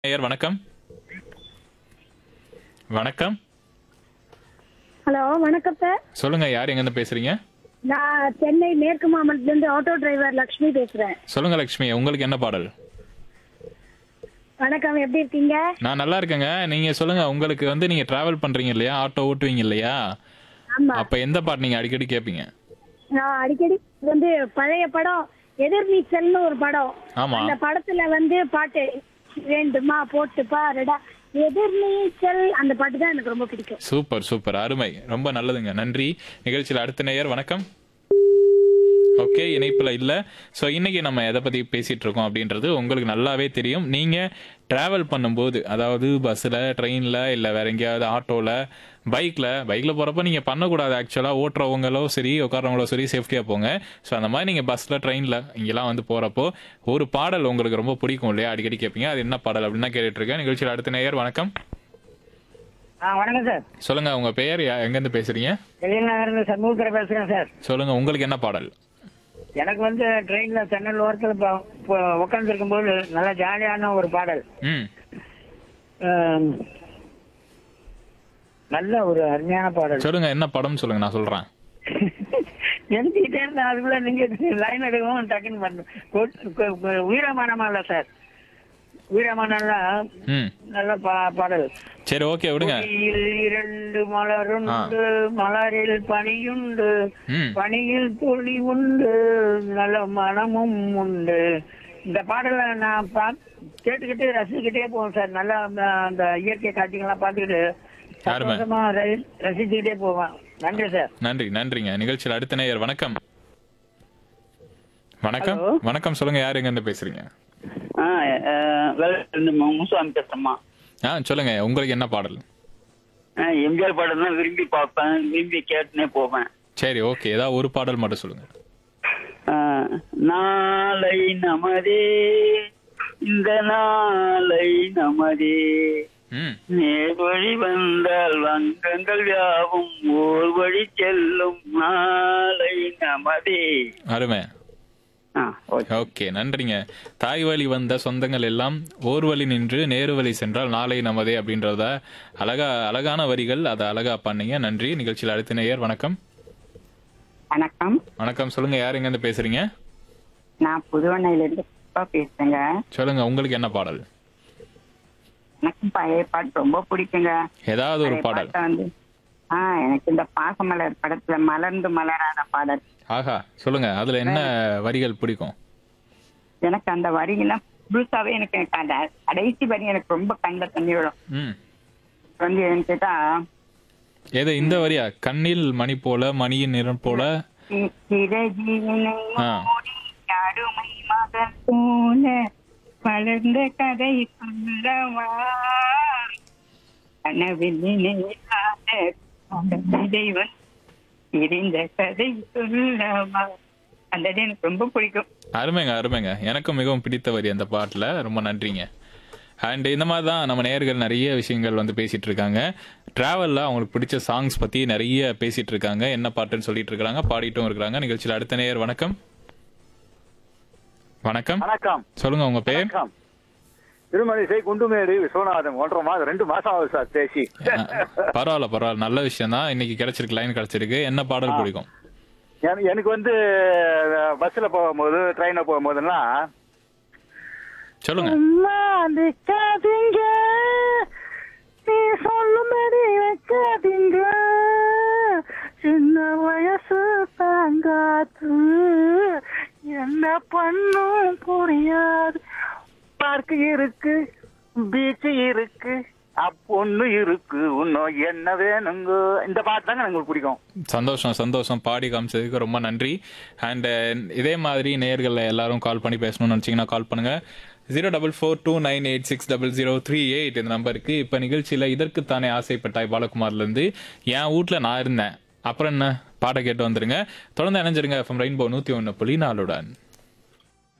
ஐயர் வணக்கம் வணக்கம் ஹலோ வணக்கம் சார் சொல்லுங்க யார் எங்கேருந்து பேசுறீங்க நான் சென்னை மேற்கு மாவட்டத்திலிருந்து ஆட்டோ டிரைவர் லக்ஷ்மி பேசுறேன் சொல்லுங்க லக்ஷ்மி உங்களுக்கு என்ன பாடல் வணக்கம் எப்படி இருக்கீங்க நான் நல்லா இருக்கேங்க நீங்க சொல்லுங்க உங்களுக்கு வந்து நீங்க டிராவல் பண்றீங்க இல்லையா ஆட்டோ ஓட்டுவீங்க இல்லையா ஆமா அப்ப எந்த பாட்டு நீங்க அடிக்கடி கேட்பீங்க நான் அடிக்கடி வந்து பழைய படம் எதிர்நீச்சல்னு ஒரு படம் ஆமா அந்த படத்துல வந்து பாட்டு வேண்டுமா போட்டு பாருடா எதிர்நீச்சல் அந்த பாட்டு தான் எனக்கு ரொம்ப பிடிக்கும் சூப்பர் சூப்பர் அருமை ரொம்ப நல்லதுங்க நன்றி நிகழ்ச்சியில் அடுத்த நேயர் வணக்கம் ஓகே இணைப்புல இல்ல ஸோ இன்னைக்கு நம்ம எதை பத்தி பேசிட்டு இருக்கோம் அப்படின்றது உங்களுக்கு நல்லாவே தெரியும் நீங்க டிராவல் பண்ணும்போது அதாவது பஸ்ஸில் ட்ரெயினில் இல்லை வேற எங்கேயாவது ஆட்டோவில் பைக்கில் பைக்கில் போகிறப்ப நீங்கள் பண்ணக்கூடாது ஆக்சுவலாக ஓட்டுறவங்களோ சரி உட்காரவங்களோ சரி சேஃப்டியாக போங்க ஸோ அந்த மாதிரி நீங்கள் பஸ்ஸில் ட்ரெயினில் இங்கெல்லாம் வந்து போகிறப்போ ஒரு பாடல் உங்களுக்கு ரொம்ப பிடிக்கும் இல்லையா அடிக்கடி கேட்பீங்க அது என்ன பாடல் அப்படின்னு தான் கேட்டுட்டு இருக்கேன் நிகழ்ச்சியில் அடுத்த நேயர் வணக்கம் ஆ வணக்கம் சார் சொல்லுங்க உங்க பெயர் யா- எங்கேருந்து பேசுறீங்க வெளிநகர்ந்து சண்முகத்தில் பேசுகிறேன் சார் சொல்லுங்க உங்களுக்கு என்ன பாடல் எனக்கு வந்து ட்ரெயின்ல சென்னல் ஓரத்தில் உட்காந்துருக்கும் போது நல்ல ஜாலியான ஒரு பாடல் ம் ஆம், நல்ல ஒரு அருமையான பாடல் சொல்லுங்க என்ன படம் சொல்லுங்க நான் சொல்றேன் எழுதிக்கிட்டே இருந்தேன் அதுக்குள்ள நீங்க லைன் எடுக்கவும் டக்குன்னு பண்ணு வீரமானமா இல்ல சார் வீரமானம்னா ம் நல்ல பா- பாடல் சரி ஓகே விடுங்க கொடியில் இரண்டு மலருண்டு மலரில் பனியுண்டு ம் பனியில் துளி உண்டு நல்ல மனமும் உண்டு இந்த பாடலை நான் பா கேட்டுக்கிட்டு ரசிச்சுக்கிட்டே போவேன் சார் நல்லா அந்த அந்த இயற்கை காட்சிகள்லாம் பார்த்துக்கிட்டு யாருமே? சந்தோஷமா ர- ரசிச்சுக்கிட்டே போவேன் நன்றி சார் நன்றி நன்றிங்க நிகழ்ச்சியில் அடுத்த நேயர் வணக்கம் வணக்கம் Hello. வணக்கம் சொல்லுங்க யார் எங்க இருந்து பேசுறீங்க ஆ அஹ், வேலையிலிருந்து மு- முனுசாமி பேசுறேம்மா ஆ சொல்லுங்க உங்களுக்கு என்ன பாடல் ஆ, எம்ஜிஆர் பாடம் தான் விரும்பி பார்ப்பேன் விரும்பி கேட்டுனே போவேன் சரி ஓகே ஏதாவது ஒரு பாடல் மட்டும் சொல்லுங்க ஆ, நாளை நமதே இந்த நாளை நமதே ம் நேர் வழி வந்தால் வங்கங்கள் யாவும் ஓர் வழி செல்லும் நாளை நமதே அருமை ஆ, ஓகே. ஓகே நன்றிங்க தாய் வழி வந்த சொந்தங்கள் எல்லாம் ஓர் வழி நின்று நேரு வழி சென்றால் நாளை நமதே அப்படின்றத அழகா அழகான வரிகள் அதை அழகா பண்ணீங்க நன்றி நிகழ்ச்சியில் அடுத்த நேயர் வணக்கம் வணக்கம் வணக்கம் சொல்லுங்க யார் எங்க இருந்து பேசுறீங்க நான் புதுவண்ணையில இருந்து புஷ்பா பேசுறேங்க சொல்லுங்க உங்களுக்கு என்ன பாடல் எனக்கு பழைய பாட்டு ரொம்ப பிடிக்குங்க ஏதாவது ஒரு பழைய பாடல் பாட்டை வந்து ஆ எனக்கு இந்த பாசமலர் படத்துல மலர்ந்து மலராத பாடல் ஆஹா சொல்லுங்க அதுல என்ன வரிகள் பிடிக்கும் எனக்கு அந்த வரியெல்லாம் முழுசாவே எனக்கு அந்த கடைசி வரி எனக்கு ரொம்ப கண்ணில் தண்ணி விடும் ம் வந்து என்ன கேட்டா ஏதோ இந்த வரியா கண்ணில் மணி போல மணியின் நிறம் போல சி- சிறகினை ஆ. மூடி அருமை மகன் போல வளர்ந்த கதை சொல்லவா கனவில் நினைக்காத இறைவன் இருந்த கதை சொல்லவா அந்த இது எனக்கு ரொம்ப பிடிக்கும் அருமைங்க அருமைங்க எனக்கும் மிகவும் பிடித்த வரி அந்த பாட்டுல ரொம்ப நன்றிங்க அண்ட் இந்த மாதிரி தான் நம்ம நேயர்கள் நிறைய விஷயங்கள் வந்து பேசிட்டு இருக்காங்க டிராவல்ல அவங்களுக்கு பிடிச்ச சாங்ஸ் பத்தி நிறைய பேசிட்டு இருக்காங்க என்ன பாட்டுன்னு சொல்லிட்டு இருக்காங்க பாடிட்டும் இருக்காங்க நிகழ்ச்சியில் அடுத்த நேயர் வணக்கம் வணக்கம் வணக்கம் சொல்லுங்க உங்க பேர் வணக்கம் திருமணிசை குண்டுமேடு விஸ்வநாதன் ஒன்றரை மாதம் ரெண்டு மாசம் ஆகுது சார் பேசி அஹ், பரவாயில்ல பரவாயில்ல நல்ல விஷயம் தான் இன்னைக்கு கிடைச்சிருக்கு லைன் கிடைச்சிருக்கு என்ன பாடல் பிடிக்கும் எனக்கு- எனக்கு வந்து பஸ்ல போகும்போது ட்ரெயின்ல போகும்போதெல்லாம் சொல்லுங்க அம்மா நிக்காதீங்க நீ சொல்லும்படி வைக்காதீங்க சின்ன வயசு தாங்காது என்ன பண்ணும் புரியாது பார்க் இருக்கு பீச் இருக்கு அப்பொண்ணு இருக்கு இன்னும் என்ன வேணுங்க இந்த பாட்டு தாங்க எங்களுக்கு பிடிக்கும் சந்தோஷம் சந்தோஷம் பாடி காமிச்சதுக்கு ரொம்ப நன்றி அண்ட் இதே மாதிரி நேயர்கள் எல்லாரும் கால் பண்ணி பேசணும்னு நினச்சிங்கன்னா கால் பண்ணுங்க zero double four two nine eight six double zero three eight இந்த நம்பருக்கு இப்போ நிகழ்ச்சியில் இதற்குத்தானே ஆசைப்பட்டாய் பாலகுமார்லேருந்து என் வீட்டில் நான் இருந்தேன் அப்புறம் என்ன பாட்டை கேட்டு வந்துருங்க தொடர்ந்து இணைஞ்சிருங்க எஃப்எம் ரெயின்போ நூற்றி ஒன்று புள்ளி நாலுடன்